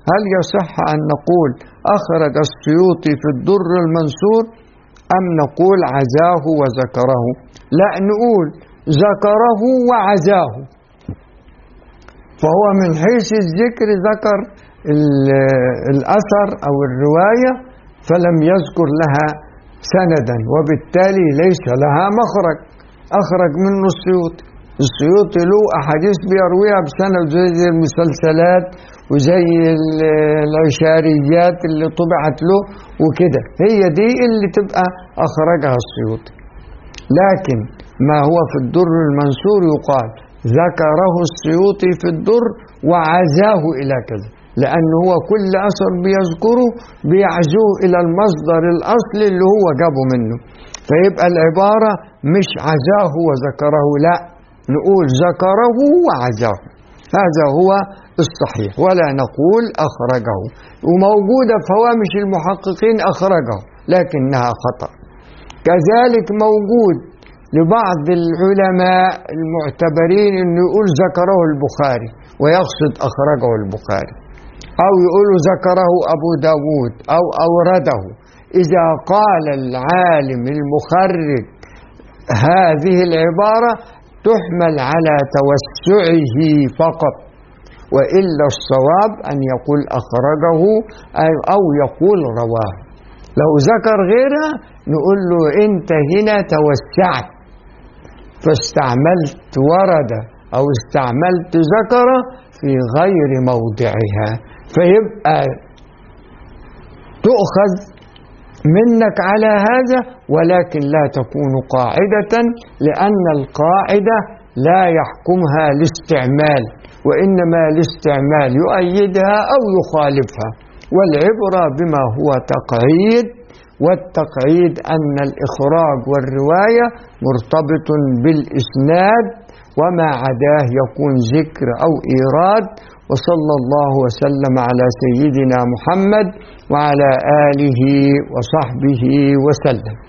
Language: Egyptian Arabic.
هل يصح أن نقول أخرج السيوطي في الدر المنصور أم نقول عزاه وذكره لا نقول ذكره وعزاه فهو من حيث الذكر ذكر الأثر أو الرواية فلم يذكر لها سندا وبالتالي ليس لها مخرج أخرج منه السيوطي السيوطي له أحاديث بيرويها بسند زي المسلسلات وزي العشاريات اللي طبعت له وكده هي دي اللي تبقى أخرجها السيوطي لكن ما هو في الدر المنصور يقال ذكره السيوطي في الدر وعزاه إلى كذا لأن هو كل أثر بيذكره بيعزوه إلى المصدر الأصلي اللي هو جابه منه فيبقى العبارة مش عزاه وذكره لا نقول ذكره وعزاه هذا هو الصحيح ولا نقول أخرجه وموجودة في هوامش المحققين أخرجه لكنها خطأ كذلك موجود لبعض العلماء المعتبرين انه يقول ذكره البخاري ويقصد اخرجه البخاري او يقول ذكره ابو داود او اورده اذا قال العالم المخرج هذه العباره تحمل على توسعه فقط والا الصواب ان يقول اخرجه او يقول رواه لو ذكر غيرها نقول له انت هنا توسعت فاستعملت ورد او استعملت ذكر في غير موضعها فيبقى تؤخذ منك على هذا ولكن لا تكون قاعدة لأن القاعدة لا يحكمها الاستعمال وإنما الاستعمال يؤيدها أو يخالفها والعبرة بما هو تقعيد والتقعيد أن الإخراج والرواية مرتبط بالإسناد وما عداه يكون ذكر أو إيراد وصلى الله وسلم على سيدنا محمد وعلى آله وصحبه وسلم